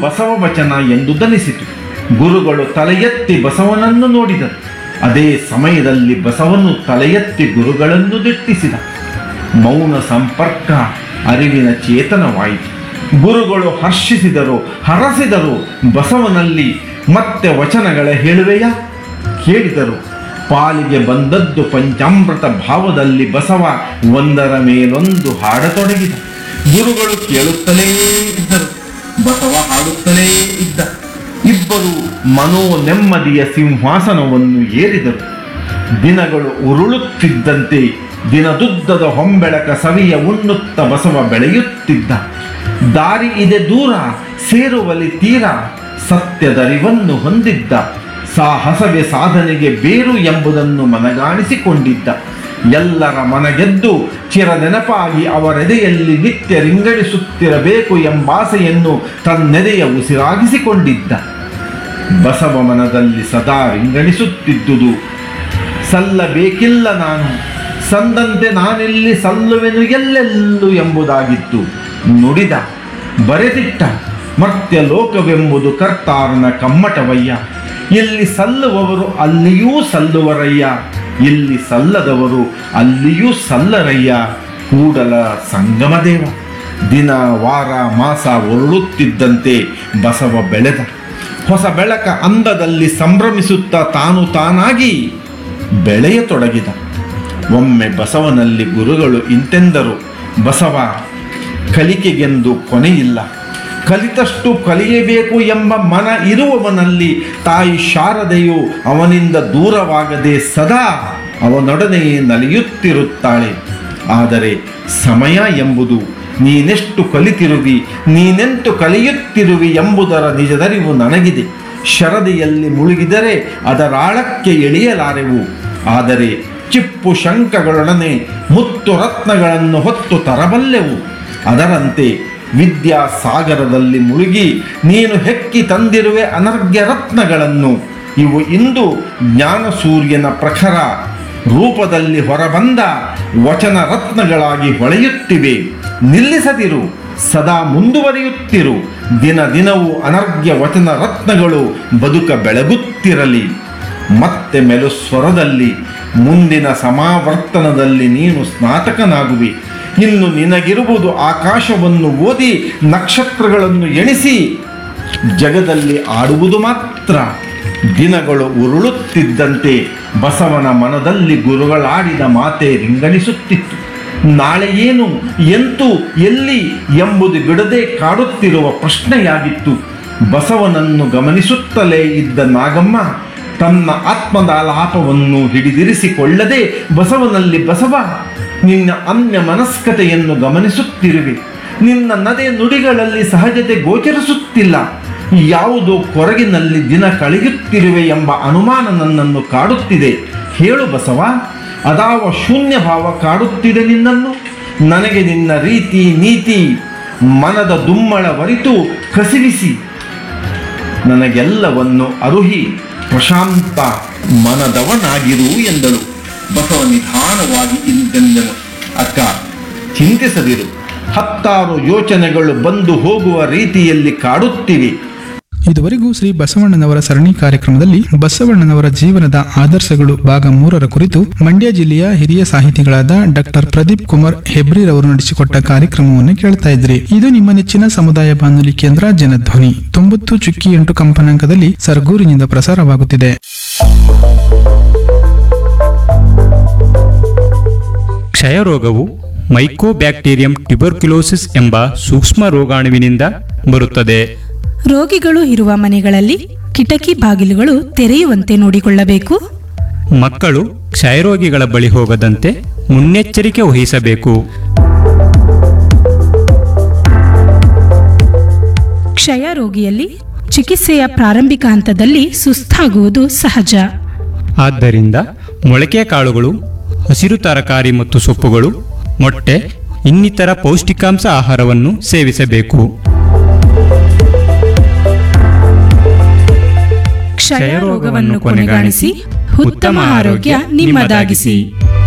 ಬಸವ ವಚನ ಎಂದು ದನಿಸಿತು ಗುರುಗಳು ತಲೆ ಎತ್ತಿ ಬಸವನನ್ನು ನೋಡಿದರು ಅದೇ ಸಮಯದಲ್ಲಿ ಬಸವನು ತಲೆ ಎತ್ತಿ ಗುರುಗಳನ್ನು ದಿಟ್ಟಿಸಿದ ಮೌನ ಸಂಪರ್ಕ ಅರಿವಿನ ಚೇತನವಾಯಿತು ಗುರುಗಳು ಹರ್ಷಿಸಿದರು ಹರಸಿದರು ಬಸವನಲ್ಲಿ ಮತ್ತೆ ವಚನಗಳ ಹೇಳುವೆಯಾ ಕೇಳಿದರು ಪಾಲಿಗೆ ಬಂದದ್ದು ಪಂಚಾಮೃತ ಭಾವದಲ್ಲಿ ಬಸವ ಒಂದರ ಮೇಲೊಂದು ಹಾಡತೊಡಗಿದ ಗುರುಗಳು ಕೇಳುತ್ತಲೇ ಇದ್ದರು ಬಸವ ಹಾಡುತ್ತಲೇ ಇದ್ದ ಇಬ್ಬರು ಮನೋ ನೆಮ್ಮದಿಯ ಸಿಂಹಾಸನವನ್ನು ಏರಿದರು ದಿನಗಳು ಉರುಳುತ್ತಿದ್ದಂತೆ ದಿನದುದ್ದದ ಹೊಂಬೆಳಕ ಸವಿಯ ಉಣ್ಣುತ್ತ ಬಸವ ಬೆಳೆಯುತ್ತಿದ್ದ ದಾರಿ ಇದೆ ದೂರ ಸೇರುವಲಿ ತೀರ ಸತ್ಯದರಿವನ್ನು ಹೊಂದಿದ್ದ ಸಾಹಸವೇ ಸಾಧನೆಗೆ ಬೇರು ಎಂಬುದನ್ನು ಮನಗಾಣಿಸಿಕೊಂಡಿದ್ದ ಎಲ್ಲರ ಮನಗೆದ್ದು ಚಿರನೆನಪಾಗಿ ಅವರೆದೆಯಲ್ಲಿ ನಿತ್ಯ ರಿಂಗಡಿಸುತ್ತಿರಬೇಕು ಎಂಬಾಸೆಯನ್ನು ತನ್ನೆದೆಯ ಉಸಿರಾಗಿಸಿಕೊಂಡಿದ್ದ ಬಸವ ಮನದಲ್ಲಿ ಸದಾ ರಿಂಗಣಿಸುತ್ತಿದ್ದುದು ಸಲ್ಲಬೇಕಿಲ್ಲ ನಾನು ಸಂದಂತೆ ನಾನೆಲ್ಲಿ ಸಲ್ಲುವೆನು ಎಲ್ಲೆಲ್ಲು ಎಂಬುದಾಗಿತ್ತು ನುಡಿದ ಬರೆದಿಟ್ಟ ಮರ್ತ್ಯ ಲೋಕವೆಂಬುದು ಕರ್ತಾರನ ಕಮ್ಮಟವಯ್ಯ ಇಲ್ಲಿ ಸಲ್ಲುವವರು ಅಲ್ಲಿಯೂ ಸಲ್ಲುವರಯ್ಯ ಇಲ್ಲಿ ಸಲ್ಲದವರು ಅಲ್ಲಿಯೂ ಸಲ್ಲರಯ್ಯ ಕೂಡಲ ಸಂಗಮದೇವ ದಿನ ವಾರ ಮಾಸ ಒರಳುತ್ತಿದ್ದಂತೆ ಬಸವ ಬೆಳೆದ ಹೊಸ ಬೆಳಕ ಅಂದದಲ್ಲಿ ಸಂಭ್ರಮಿಸುತ್ತಾ ತಾನು ತಾನಾಗಿ ಬೆಳೆಯತೊಡಗಿದ ಒಮ್ಮೆ ಬಸವನಲ್ಲಿ ಗುರುಗಳು ಇಂತೆಂದರು ಬಸವ ಕಲಿಕೆಗೆಂದು ಕೊನೆಯಿಲ್ಲ ಕಲಿತಷ್ಟು ಕಲಿಯಬೇಕು ಎಂಬ ಮನ ಇರುವವನಲ್ಲಿ ತಾಯಿ ಶಾರದೆಯು ಅವನಿಂದ ದೂರವಾಗದೆ ಸದಾ ಅವನೊಡನೆಯೇ ನಲಿಯುತ್ತಿರುತ್ತಾಳೆ ಆದರೆ ಸಮಯ ಎಂಬುದು ನೀನೆಷ್ಟು ಕಲಿತಿರುವಿ ನೀನೆಂತು ಕಲಿಯುತ್ತಿರುವಿ ಎಂಬುದರ ನಿಜದರಿವು ನನಗಿದೆ ಶರದಿಯಲ್ಲಿ ಮುಳುಗಿದರೆ ಅದರಾಳಕ್ಕೆ ಎಳೆಯಲಾರೆವು ಆದರೆ ಚಿಪ್ಪು ಶಂಕಗಳೊಡನೆ ಮುತ್ತು ರತ್ನಗಳನ್ನು ಹೊತ್ತು ತರಬಲ್ಲೆವು ಅದರಂತೆ ವಿದ್ಯಾ ಸಾಗರದಲ್ಲಿ ಮುಳುಗಿ ನೀನು ಹೆಕ್ಕಿ ತಂದಿರುವೆ ಅನರ್ಘ್ಯ ರತ್ನಗಳನ್ನು ಇವು ಇಂದು ಜ್ಞಾನ ಸೂರ್ಯನ ಪ್ರಖರ ರೂಪದಲ್ಲಿ ಹೊರಬಂದ ವಚನ ರತ್ನಗಳಾಗಿ ಹೊಳೆಯುತ್ತಿವೆ ನಿಲ್ಲಿಸದಿರು ಸದಾ ಮುಂದುವರಿಯುತ್ತಿರು ದಿನ ದಿನವೂ ಅನರ್ಘ್ಯ ವಚನ ರತ್ನಗಳು ಬದುಕ ಬೆಳಗುತ್ತಿರಲಿ ಮತ್ತೆ ಮೆಲು ಸ್ವರದಲ್ಲಿ ಮುಂದಿನ ಸಮಾವರ್ತನದಲ್ಲಿ ನೀನು ಸ್ನಾತಕನಾಗುವಿ ಇನ್ನು ನಿನಗಿರುವುದು ಆಕಾಶವನ್ನು ಓದಿ ನಕ್ಷತ್ರಗಳನ್ನು ಎಣಿಸಿ ಜಗದಲ್ಲಿ ಆಡುವುದು ಮಾತ್ರ ದಿನಗಳು ಉರುಳುತ್ತಿದ್ದಂತೆ ಬಸವನ ಮನದಲ್ಲಿ ಗುರುಗಳಾಡಿದ ಮಾತೆ ರಿಂಗಣಿಸುತ್ತಿತ್ತು ನಾಳೆ ಏನು ಎಂತು ಎಲ್ಲಿ ಎಂಬುದು ಬಿಡದೆ ಕಾಡುತ್ತಿರುವ ಪ್ರಶ್ನೆಯಾಗಿತ್ತು ಬಸವನನ್ನು ಗಮನಿಸುತ್ತಲೇ ಇದ್ದ ನಾಗಮ್ಮ ತನ್ನ ಆತ್ಮದ ಲಾಪವನ್ನು ಹಿಡಿದಿರಿಸಿಕೊಳ್ಳದೆ ಬಸವನಲ್ಲಿ ಬಸವ ನಿನ್ನ ಅನ್ಯ ಮನಸ್ಕತೆಯನ್ನು ಗಮನಿಸುತ್ತಿರುವೆ ನಿನ್ನ ನದೆ ನುಡಿಗಳಲ್ಲಿ ಸಹಜತೆ ಗೋಚರಿಸುತ್ತಿಲ್ಲ ಯಾವುದೋ ಕೊರಗಿನಲ್ಲಿ ದಿನ ಕಳೆಯುತ್ತಿರುವೆ ಎಂಬ ಅನುಮಾನ ನನ್ನನ್ನು ಕಾಡುತ್ತಿದೆ ಹೇಳು ಬಸವ ಅದಾವ ಶೂನ್ಯ ಭಾವ ಕಾಡುತ್ತಿದೆ ನಿನ್ನನ್ನು ನನಗೆ ನಿನ್ನ ರೀತಿ ನೀತಿ ಮನದ ದುಮ್ಮಳ ವರಿತು ಕಸಿವಿಸಿ ನನಗೆಲ್ಲವನ್ನು ಅರುಹಿ ಪ್ರಶಾಂತ ಮನದವನಾಗಿರು ಎಂದಳು ಬಸವ ನಿಧಾನವಾಗಿ ಇಂತೆಂದನು ಅಕ್ಕ ಚಿಂತಿಸದಿರು ಹತ್ತಾರು ಯೋಚನೆಗಳು ಬಂದು ಹೋಗುವ ರೀತಿಯಲ್ಲಿ ಕಾಡುತ್ತಿವೆ ಇದುವರೆಗೂ ಶ್ರೀ ಬಸವಣ್ಣನವರ ಸರಣಿ ಕಾರ್ಯಕ್ರಮದಲ್ಲಿ ಬಸವಣ್ಣನವರ ಜೀವನದ ಆದರ್ಶಗಳು ಭಾಗ ಮೂರರ ಕುರಿತು ಮಂಡ್ಯ ಜಿಲ್ಲೆಯ ಹಿರಿಯ ಸಾಹಿತಿಗಳಾದ ಡಾಕ್ಟರ್ ಪ್ರದೀಪ್ ಕುಮಾರ್ ಹೆಬ್ರಿರವರು ನಡೆಸಿಕೊಟ್ಟ ಕಾರ್ಯಕ್ರಮವನ್ನು ಕೇಳ್ತಾ ಇದ್ರಿ ಇದು ನಿಮ್ಮ ನೆಚ್ಚಿನ ಸಮುದಾಯ ಬಾನುಲಿ ಕೇಂದ್ರ ಜನಧ್ವನಿ ತೊಂಬತ್ತು ಚುಕ್ಕಿ ಎಂಟು ಕಂಪನಾಂಕದಲ್ಲಿ ಸರ್ಗೂರಿನಿಂದ ಪ್ರಸಾರವಾಗುತ್ತಿದೆ ಕ್ಷಯರೋಗವು ಮೈಕೋಬ್ಯಾಕ್ಟೀರಿಯಂ ಟ್ಯುಬರ್ಕ್ಯುಲೋಸಿಸ್ ಎಂಬ ಸೂಕ್ಷ್ಮ ರೋಗಾಣುವಿನಿಂದ ಬರುತ್ತದೆ ರೋಗಿಗಳು ಇರುವ ಮನೆಗಳಲ್ಲಿ ಕಿಟಕಿ ಬಾಗಿಲುಗಳು ತೆರೆಯುವಂತೆ ನೋಡಿಕೊಳ್ಳಬೇಕು ಮಕ್ಕಳು ಕ್ಷಯರೋಗಿಗಳ ಬಳಿ ಹೋಗದಂತೆ ಮುನ್ನೆಚ್ಚರಿಕೆ ವಹಿಸಬೇಕು ಕ್ಷಯ ರೋಗಿಯಲ್ಲಿ ಚಿಕಿತ್ಸೆಯ ಪ್ರಾರಂಭಿಕ ಹಂತದಲ್ಲಿ ಸುಸ್ತಾಗುವುದು ಸಹಜ ಆದ್ದರಿಂದ ಮೊಳಕೆ ಕಾಳುಗಳು ಹಸಿರು ತರಕಾರಿ ಮತ್ತು ಸೊಪ್ಪುಗಳು ಮೊಟ್ಟೆ ಇನ್ನಿತರ ಪೌಷ್ಟಿಕಾಂಶ ಆಹಾರವನ್ನು ಸೇವಿಸಬೇಕು ಕ್ಷಯ ರೋಗವನ್ನು ಕೊನೆಗಾಣಿಸಿ ಉತ್ತಮ ಆರೋಗ್ಯ ನಿಮ್ಮದಾಗಿಸಿ